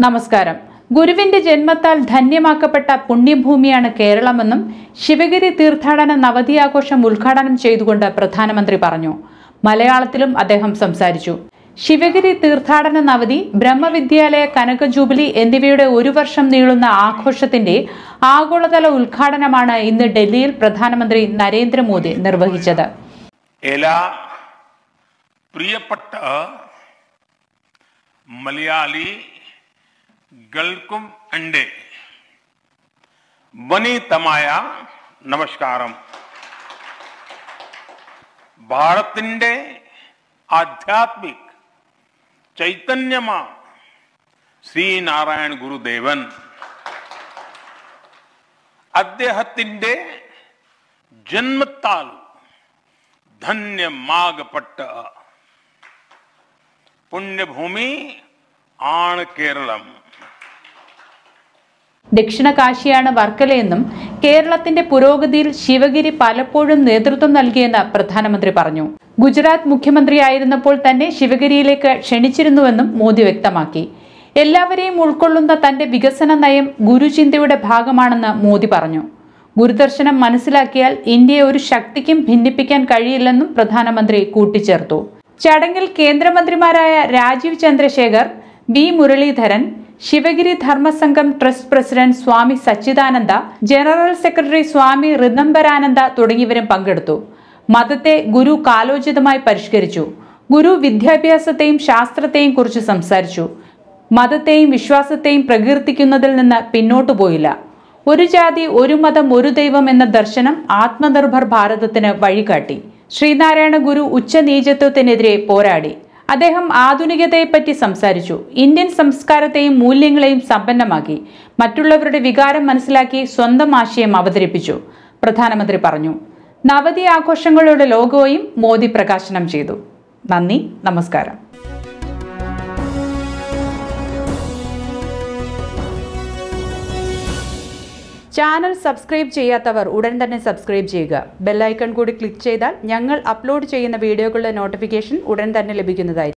നമസ്കാരം ഗുരുവിന്റെ ജന്മത്താൽ ധന്യമാക്കപ്പെട്ട പുണ്യഭൂമിയാണ് കേരളമെന്നും ശിവഗിരി തീർത്ഥാടന നവതി ആഘോഷം ഉദ്ഘാടനം ചെയ്തുകൊണ്ട് പ്രധാനമന്ത്രി പറഞ്ഞു മലയാളത്തിലും അദ്ദേഹം സംസാരിച്ചു ശിവഗിരി തീർത്ഥാടന നവതി ബ്രഹ്മവിദ്യാലയ കനക ജൂബിലി എന്നിവയുടെ ഒരു വർഷം നീളുന്ന ആഘോഷത്തിന്റെ ആഗോളതല ഉദ്ഘാടനമാണ് ഇന്ന് ഡൽഹിയിൽ പ്രധാനമന്ത്രി നരേന്ദ്രമോദി നിർവഹിച്ചത് എല്ലാ പ്രിയപ്പെട്ട മലയാളി ഗൾക്കും അന്റെ വനിതമായ നമസ്കാരം ഭാരത്തിന്റെ ആധ്യാത്മിക് ചൈതന്യമാ ശ്രീനാരായൺ ഗുരുദേവൻ അദ്ദേഹത്തിന്റെ ജന്മത്താൽ ധന്യമാകപ്പെട്ട പുണ്യഭൂമി ആണ് കേരളം ദക്ഷിണ കാശിയാണ് വർക്കലയെന്നും കേരളത്തിന്റെ പുരോഗതിയിൽ ശിവഗിരി പലപ്പോഴും നേതൃത്വം നൽകിയെന്ന് പ്രധാനമന്ത്രി പറഞ്ഞു ഗുജറാത്ത് മുഖ്യമന്ത്രിയായിരുന്നപ്പോൾ തന്നെ ശിവഗിരിയിലേക്ക് ക്ഷണിച്ചിരുന്നുവെന്നും മോദി വ്യക്തമാക്കി എല്ലാവരെയും ഉൾക്കൊള്ളുന്ന തന്റെ വികസന നയം ഗുരുചിന്തയുടെ ഭാഗമാണെന്ന് മോദി പറഞ്ഞു ഗുരുദർശനം മനസ്സിലാക്കിയാൽ ഇന്ത്യയെ ഒരു ശക്തിക്കും ഭിന്നിപ്പിക്കാൻ കഴിയില്ലെന്നും പ്രധാനമന്ത്രി കൂട്ടിച്ചേർത്തു ചടങ്ങിൽ കേന്ദ്രമന്ത്രിമാരായ Rajeev Chandrasekhar V Muraleedharan Sivagiri Dharmasangham trust president Swami Sachidananda general secretary Swami Rithambharananda തുടങ്ങിയവരും പങ്കെടുത്തു മതത്തെ ഗുരു കാലോചിതമായി പരിഷ്കരിച്ചു ഗുരു വിദ്യാഭ്യാസത്തെയും ശാസ്ത്രത്തെയും കുറിച്ച് സംസാരിച്ചു മതത്തെയും വിശ്വാസത്തെയും പ്രകീർത്തിക്കുന്നതിൽ നിന്ന് പിന്നോട്ടു പോയില്ല ഒരു ജാതി ഒരു മതം ഒരു ദൈവം എന്ന ദർശനം ആത്മനിർഭർ ഭാരതത്തിന് വഴികാട്ടി ശ്രീനാരായണ ഗുരു ഉച്ചനീചത്വത്തിനെതിരെ പോരാടി അദ്ദേഹം ആധുനികതയെപ്പറ്റി സംസാരിച്ചു ഇന്ത്യൻ സംസ്കാരത്തെയും മൂല്യങ്ങളെയും സമ്പന്നമാക്കി മറ്റുള്ളവരുടെ വികാരം മനസ്സിലാക്കി സ്വന്തം ആശയം അവതരിപ്പിച്ചു പ്രധാനമന്ത്രി പറഞ്ഞു നവതി ആഘോഷങ്ങളുടെ ലോഗോയും മോദി പ്രകാശനം ചെയ്തു നന്ദി നമസ്കാരം ചാനൽ സബ്സ്ക്രൈബ് ചെയ്യാത്തവർ ഉടൻ തന്നെ സബ്സ്ക്രൈബ് ചെയ്യുക ബെല്ലൈക്കൺ കൂടി ക്ലിക്ക് ചെയ്താൽ ഞങ്ങൾ അപ്ലോഡ് ചെയ്യുന്ന വീഡിയോകളുടെ നോട്ടിഫിക്കേഷൻ ഉടൻ തന്നെ ലഭിക്കുന്നതായിരിക്കും